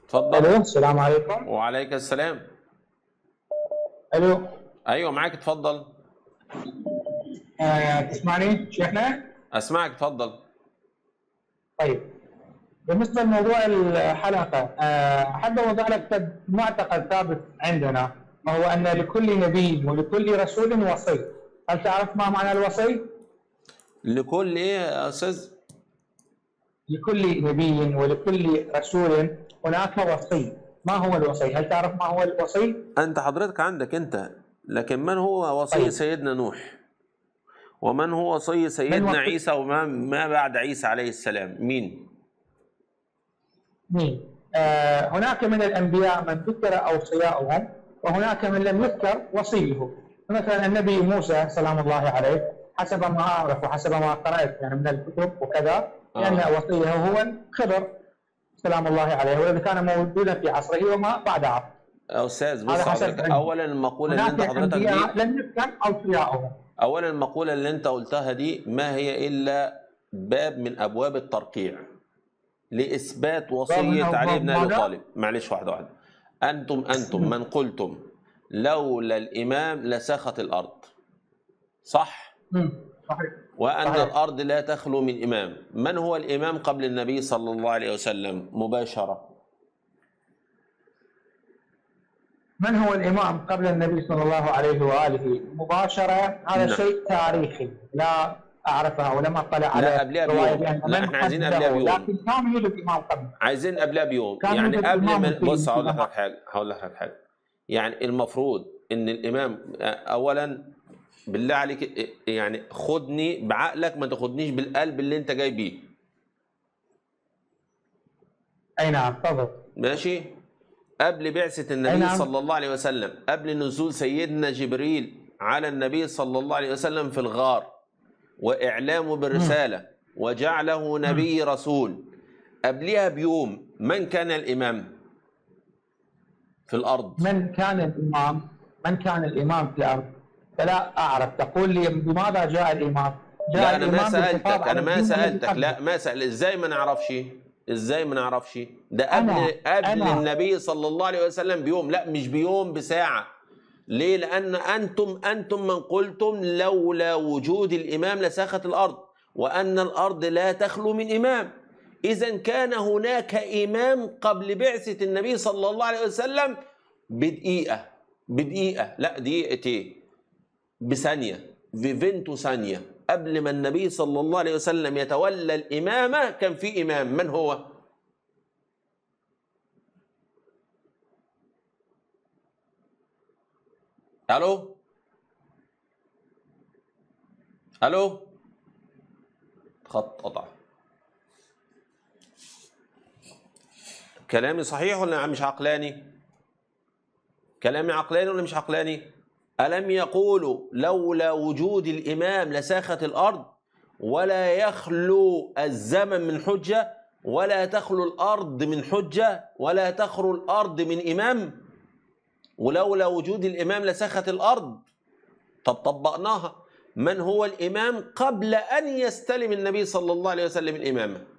اتفضل الو السلام عليكم وعليك السلام الو ايوه معاك اتفضل آه تسمعني شيخنا؟ اسمعك اتفضل طيب بالنسبه لموضوع الحلقه آه، احب اوضح لك معتقد ثابت عندنا وهو ان لكل نبي ولكل رسول وصي هل تعرف ما معنى الوصي؟ لكل ايه يا استاذ لكل نبي ولكل رسول هناك وصي ما هو الوصي؟ هل تعرف ما هو الوصي؟ انت حضرتك عندك انت لكن من هو وصي طيب. سيدنا نوح ومن هو وصي من سيدنا وصي- عيسى وما ما بعد عيسى عليه السلام مين مين؟ آه هناك من الانبياء من ذكر اوصياؤهم وهناك من لم يذكر وصيه مثلا النبي موسى سلام الله عليه حسب ما اعرف وحسب ما قرات يعني من الكتب وكذا لان آه. وصيه هو الخضر سلام الله عليه والذي كان موجودا في عصره وما بعده يا استاذ بص هذا حسب حضرتك علمي. اولا المقوله اللي هناك انت حضرتك دي انبياء لم يذكر اوصياؤهم اولا المقوله اللي انت قلتها دي ما هي الا باب من ابواب الترقيع لاثبات وصيه أبواب علي بن ابي ماذا؟ طالب معلش واحده واحده انتم انتم من قلتم لولا الامام لسخت الارض صح مم. صحيح وان صحيح. الارض لا تخلو من امام من هو الامام قبل النبي صلى الله عليه وسلم مباشره من هو الامام قبل النبي صلى الله عليه واله مباشره هذا نعم. شيء تاريخي لا اعرفها ولم اطلع على لا، قبلها رواية بيوم. بأن لا، من إحنا عايزين حدده، قبلها بيوم. لكن كان يوجد امام قبل عايزين قبلها بيوم كان يعني يوجد قبل إمام ما في بص هقول الجماعة. لك حاجه هقول لك حاجه يعني المفروض ان الامام اولا بالله عليك يعني خدني بعقلك ما تاخدنيش بالقلب اللي انت جاي بيه اي نعم تفضل ماشي قبل بعثة أي النبي نعم. صلى الله عليه وسلم قبل نزول سيدنا جبريل على النبي صلى الله عليه وسلم في الغار وإعلامه بالرسالة وجعله نبي رسول قبلها بيوم من كان الإمام في الأرض من كان الامام من كان الامام في الارض فلا اعرف تقول لي بماذا جاء الامام جاء لا أنا ما الإمام سألتك بالحفاظ على أنا ما الدين الذي سألتك قبله. لا ما سأل إزاي ما نعرفش إزاي ما نعرفش ده قبل أنا- قبل أنا- النبي صلى الله عليه وسلم بيوم لا مش بيوم بساعة ليه لأن أنتم أنتم من قلتم لولا وجود الإمام لساخت الأرض وأن الأرض لا تخلو من إمام إذا كان هناك إمام قبل بعثة النبي صلى الله عليه وسلم بدقيقة بدقيقة لا دقيقتين بثانية فيفنتو ثانية قبل ما النبي صلى الله عليه وسلم يتولى الإمامة كان في إمام من هو؟ ألو؟ ألو؟ خط قطع كلامي صحيح ولا مش عقلاني؟ كلامي عقلاني ولا مش عقلاني؟ ألم يقولوا لولا وجود الإمام لساخت الأرض ولا يخلو الزمن من حجة ولا تخلو الأرض من حجة ولا تخلو الأرض من إمام ولولا وجود الإمام لساخت الأرض طب طبقناها من هو الإمام قبل أن يستلم النبي صلى الله عليه وسلم الإمامة